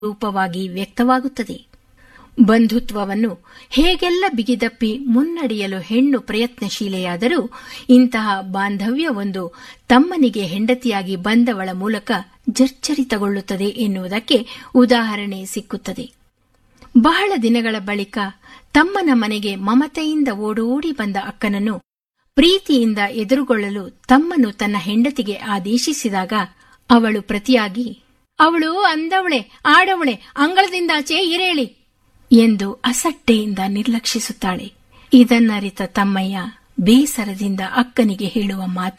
ರೂಪವಾಗಿ ವ್ಯಕ್ತವಾಗುತ್ತದೆ ಬಂಧುತ್ವವನ್ನು ಹೇಗೆಲ್ಲ ಬಿಗಿದಪ್ಪಿ ಮುನ್ನಡೆಯಲು ಹೆಣ್ಣು ಪ್ರಯತ್ನಶೀಲೆಯಾದರೂ ಇಂತಹ ಬಾಂಧವ್ಯವೊಂದು ತಮ್ಮನಿಗೆ ಹೆಂಡತಿಯಾಗಿ ಬಂದವಳ ಮೂಲಕ ಜರ್ಜರಿತಗೊಳ್ಳುತ್ತದೆ ಎನ್ನುವುದಕ್ಕೆ ಉದಾಹರಣೆ ಸಿಕ್ಕುತ್ತದೆ ಬಹಳ ದಿನಗಳ ಬಳಿಕ ತಮ್ಮನ ಮನೆಗೆ ಮಮತೆಯಿಂದ ಓಡೋಡಿ ಬಂದ ಅಕ್ಕನನ್ನು ಪ್ರೀತಿಯಿಂದ ಎದುರುಗೊಳ್ಳಲು ತಮ್ಮನು ತನ್ನ ಹೆಂಡತಿಗೆ ಆದೇಶಿಸಿದಾಗ ಅವಳು ಪ್ರತಿಯಾಗಿ ಅವಳು ಅಂದವಳೆ ಆಡವಳೆ ಅಂಗಳದಿಂದಾಚೆ ಇರೇಳಿ ಎಂದು ಅಸಟ್ಟೆಯಿಂದ ನಿರ್ಲಕ್ಷಿಸುತ್ತಾಳೆ ಇದನ್ನರಿತ ತಮ್ಮಯ್ಯ ಬೇಸರದಿಂದ ಅಕ್ಕನಿಗೆ ಹೇಳುವ ಮಾತು